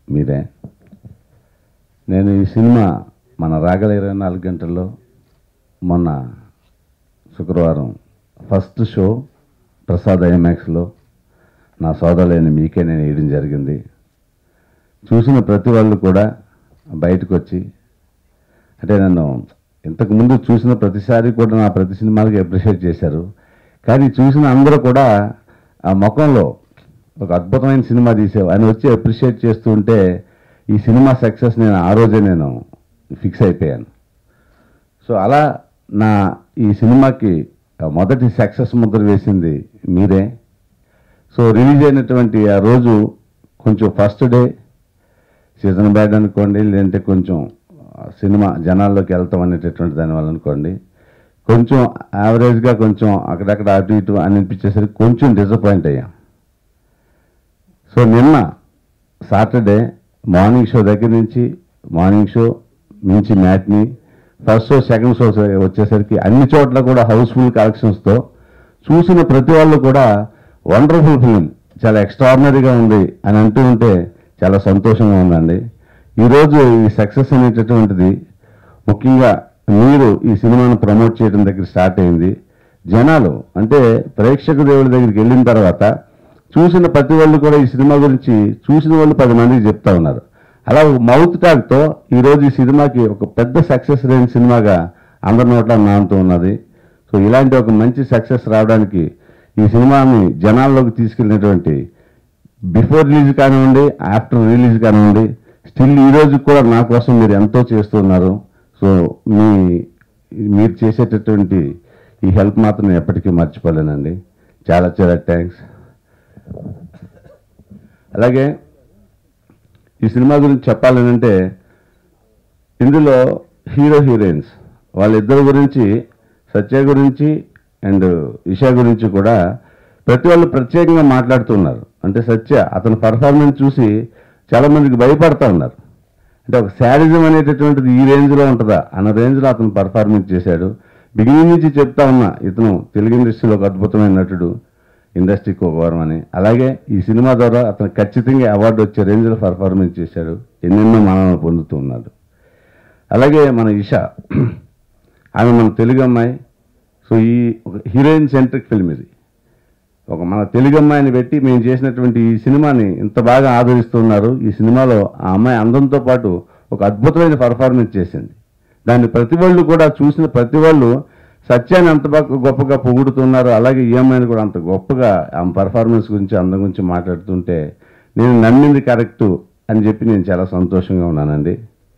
మీరే నేను ఈ సినిమా మన రాగల ఇరవై నాలుగు గంటల్లో మొన్న శుక్రవారం ఫస్ట్ షో ప్రసాద్ ఐమాక్స్లో నా సోదరులైన మీకే నేను వేయడం జరిగింది చూసిన ప్రతి వాళ్ళు కూడా బయటకు వచ్చి అంటే నన్ను ఇంతకుముందు చూసిన ప్రతిసారి కూడా నా ప్రతి సినిమాలకి అప్రిషియేట్ చేశారు కానీ చూసిన అందరూ కూడా ఆ ముఖంలో ఒక అద్భుతమైన సినిమా తీసావు అని వచ్చి అప్రిషియేట్ చేస్తూ ఉంటే ఈ సినిమా సక్సెస్ నేను ఆ రోజే నేను ఫిక్స్ అయిపోయాను సో అలా నా ఈ సినిమాకి మొదటి సక్సెస్ ముద్ర వేసింది మీరే సో రిలీజ్ అయినటువంటి ఆ రోజు కొంచెం ఫస్ట్ డే సీజన్ బ్యాడ్ అనుకోండి లేదంటే కొంచెం ఆ, సినిమా జనాల్లోకి వెళ్తాం అనేటటువంటి దానివల్ల అనుకోండి కొంచెం యావరేజ్గా కొంచెం అక్కడక్కడ అటు ఇటు అని అనిపించేసరికి కొంచెం డిసప్పాయింట్ అయ్యాం సో నిన్న సాటర్డే మార్నింగ్ షో దగ్గర నుంచి మార్నింగ్ షో నుంచి matinee first show second show వచ్చేసరికి అన్ని చోట్ల కూడా హౌస్ఫుల్ కలెక్షన్స్తో చూసిన ప్రతి వాళ్ళు కూడా వండర్ఫుల్ ఫిలిం చాలా ఎక్స్ట్రాడినరీగా ఉంది అని అంటూ ఉంటే చాలా సంతోషంగా ఉందండి ఈరోజు ఈ సక్సెస్ అనేటటువంటిది ముఖ్యంగా మీరు ఈ సినిమాను ప్రమోట్ చేయడం దగ్గర స్టార్ట్ అయింది జనాలు అంటే ప్రేక్షక దేవుడి దగ్గరికి వెళ్ళిన తర్వాత చూసిన ప్రతి వాళ్ళు కూడా ఈ సినిమా గురించి చూసిన వాళ్ళు పది మందికి చెప్తా ఉన్నారు అలా ఒక మౌత్ టాక్తో ఈరోజు ఈ సినిమాకి ఒక పెద్ద సక్సెస్ లేని సినిమాగా అందరి నోట్ల నానుతూ ఉన్నది సో ఇలాంటి ఒక మంచి సక్సెస్ రావడానికి ఈ సినిమాని జనాల్లోకి తీసుకెళ్ళినటువంటి బిఫోర్ రిలీజ్ కానివ్వండి ఆఫ్టర్ రిలీజ్ కానివ్వండి స్టిల్ ఈ రోజు కూడా నా కోసం మీరు ఎంతో చేస్తున్నారు సో మీ మీరు చేసేటటువంటి ఈ హెల్ప్ మాత్రం నేను ఎప్పటికీ మర్చిపోలేనండి చాలా చాలా థ్యాంక్స్ అలాగే ఈ సినిమా గురించి చెప్పాలనంటే ఇందులో హీరో హీరోయిన్స్ వాళ్ళిద్దరి గురించి సత్య గురించి అండ్ ఇషా గురించి కూడా ప్రతి వాళ్ళు ప్రత్యేకంగా మాట్లాడుతున్నారు అంటే సత్య అతని పర్ఫార్మెన్స్ చూసి చాలా మందికి భయపడతా ఉన్నారు అంటే ఒక శాడిజం అనేటటువంటిది ఈ రేంజ్లో ఉంటుందా అన్న రేంజ్లో అతను పర్ఫార్మెన్స్ చేశాడు బిగినింగ్ నుంచి చెప్తా ఉన్నా ఇతను తెలుగు ఇండస్ట్రీలో ఒక అద్భుతమైన నటుడు ఇండస్ట్రీకి ఒక వరం అని అలాగే ఈ సినిమా ద్వారా అతను ఖచ్చితంగా అవార్డు వచ్చే రేంజ్లో పర్ఫార్మెన్స్ చేశాడు ఎన్నెన్నో మనల్ని పొందుతూ ఉన్నాడు అలాగే మన ఇషా ఆమె మన తెలుగు అమ్మాయి సో ఈ ఒక హీరోయిన్ సెంట్రిక్ ఫిల్మ్ ఇది ఒక మన తెలుగు అమ్మాయిని పెట్టి మేము చేసినటువంటి ఈ సినిమాని ఇంత బాగా ఆదరిస్తున్నారు ఈ సినిమాలో ఆ అమ్మాయి అందంతో పాటు ఒక అద్భుతమైన పర్ఫార్మెన్స్ చేసింది దాన్ని ప్రతి వాళ్ళు కూడా చూసిన ప్రతి వాళ్ళు సత్యాన్ని అంత బాగా గొప్పగా పొగుడుతున్నారు అలాగే ఈ అమ్మాయిని కూడా అంత గొప్పగా ఆమె పర్ఫార్మెన్స్ గురించి అందం గురించి మాట్లాడుతుంటే నేను నమ్మింది కరెక్టు అని చెప్పి నేను చాలా సంతోషంగా ఉన్నానండి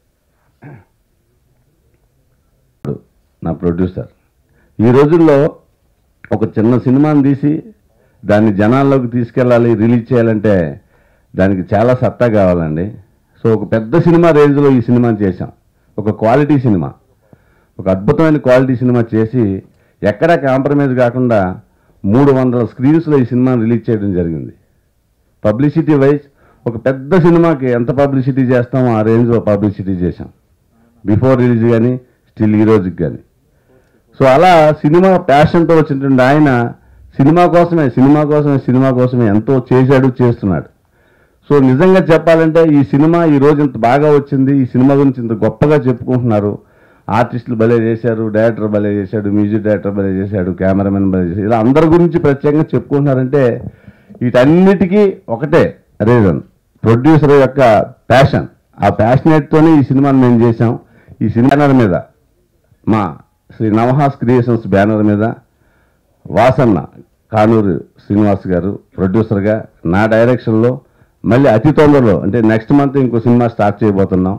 నా ప్రొడ్యూసర్ ఈ రోజుల్లో ఒక చిన్న సినిమాని తీసి దాన్ని జనాల్లోకి తీసుకెళ్ళాలి రిలీజ్ చేయాలంటే దానికి చాలా సత్తా కావాలండి సో ఒక పెద్ద సినిమా రేంజ్లో ఈ సినిమాని చేశాం ఒక క్వాలిటీ సినిమా ఒక అద్భుతమైన క్వాలిటీ సినిమా చేసి ఎక్కడా కాంప్రమైజ్ కాకుండా మూడు వందల స్క్రీన్స్లో ఈ సినిమాని రిలీజ్ చేయడం జరిగింది పబ్లిసిటీ వైజ్ ఒక పెద్ద సినిమాకి ఎంత పబ్లిసిటీ చేస్తామో ఆ రేంజ్లో పబ్లిసిటీ చేశాం బిఫోర్ రిలీజ్ కానీ స్టిల్ ఈ రోజుకి కానీ సో అలా సినిమా ప్యాషన్తో వచ్చినటువంటి ఆయన సినిమా కోసమే సినిమా కోసమే సినిమా కోసమే ఎంతో చేశాడు చేస్తున్నాడు సో నిజంగా చెప్పాలంటే ఈ సినిమా ఈ రోజు ఇంత బాగా వచ్చింది ఈ సినిమా గురించి ఇంత గొప్పగా చెప్పుకుంటున్నారు ఆర్టిస్టులు భలే చేశారు డైరెక్టర్ భలే చేశాడు మ్యూజిక్ డైరెక్టర్ భలే చేశాడు కెమెరామెన్ భలే చేశాడు ఇలా అందరి గురించి ప్రత్యేకంగా చెప్పుకుంటున్నారంటే వీటన్నిటికీ ఒకటే రీజన్ ప్రొడ్యూసర్ యొక్క ప్యాషన్ ఆ ప్యాషనేట్తోనే ఈ సినిమాని మేము చేసాం ఈ సినిమా మీద మా శ్రీ నవహాస్ క్రియేషన్స్ బ్యానర్ మీద వాసన్న కానూరు శ్రీనివాస్ గారు ప్రొడ్యూసర్గా నా డైరెక్షన్లో మళ్ళీ అతి తొందరలో అంటే నెక్స్ట్ మంత్ ఇంకో సినిమా స్టార్ట్ చేయబోతున్నాం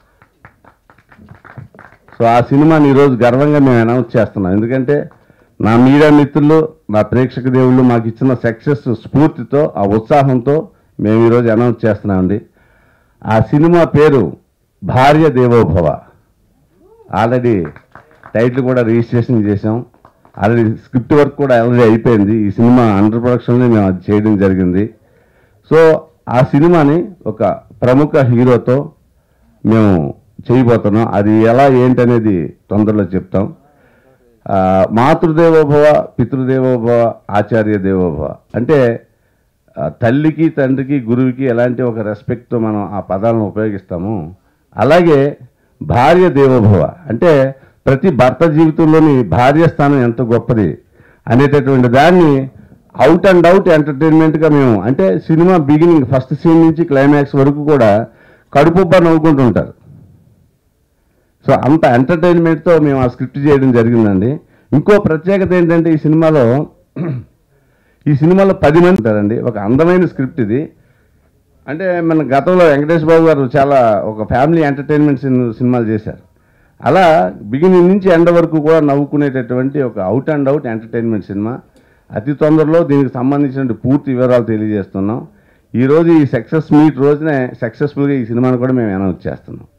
సో ఆ సినిమాని ఈరోజు గర్వంగా మేము అనౌన్స్ చేస్తున్నాం ఎందుకంటే నా మీడియా మిత్రులు నా ప్రేక్షక దేవుళ్ళు మాకు ఇచ్చిన సక్సెస్ స్ఫూర్తితో ఆ ఉత్సాహంతో మేము ఈరోజు అనౌన్స్ చేస్తున్నామండి ఆ సినిమా పేరు భార్య దేవోభవ ఆల్రెడీ టైటిల్ కూడా రిజిస్ట్రేషన్ చేసాం ఆల్రెడీ స్క్రిప్ట్ వర్క్ కూడా ఆల్రెడీ అయిపోయింది ఈ సినిమా అండర్ ప్రొడక్షన్లో మేము అది చేయడం జరిగింది సో ఆ సినిమాని ఒక ప్రముఖ హీరోతో మేము చేయబోతున్నాం అది ఎలా ఏంటనేది తొందరలో చెప్తాం ఆ, మాతృదేవోభవ పితృదేవోభవ ఆచార్య దేవోభవ అంటే ఆ, తల్లికి తండ్రికి గురువుకి ఎలాంటి ఒక రెస్పెక్ట్తో మనం ఆ పదాలను ఉపయోగిస్తామో అలాగే భార్య దేవోభవ అంటే ప్రతి భర్త జీవితంలోని భార్య స్థానం ఎంత గొప్పది అనేటటువంటి దాన్ని అవుట్ అండ్ అవుట్ ఎంటర్టైన్మెంట్గా మేము అంటే సినిమా బిగినింగ్ ఫస్ట్ సీన్ నుంచి క్లైమాక్స్ వరకు కూడా కడుపుబ్బా నవ్వుకుంటుంటారు సో అంత ఎంటర్టైన్మెంట్తో మేము ఆ స్క్రిప్ట్ చేయడం జరిగిందండి ఇంకో ప్రత్యేకత ఏంటంటే ఈ సినిమాలో ఈ సినిమాలో పది మంది ఉంటారండి ఒక అందమైన స్క్రిప్ట్ ఇది అంటే మన గతంలో వెంకటేష్ బాబు గారు చాలా ఒక ఫ్యామిలీ ఎంటర్టైన్మెంట్ సిన్- సినిమాలు చేశారు అలా బిగినింగ్ నుంచి ఎండ్ వరకు కూడా నవ్వుకునేటటువంటి ఒక out and out entertainment cinema అతి తొందరలో దీనికి సంబంధించిన పూర్తి వివరాలు తెలియజేస్తున్నాం ఈరోజు ఈ సక్సెస్ మీట్ రోజునే సక్సెస్ఫుల్గా ఈ సినిమాను కూడా మేము అనౌన్స్ చేస్తున్నాం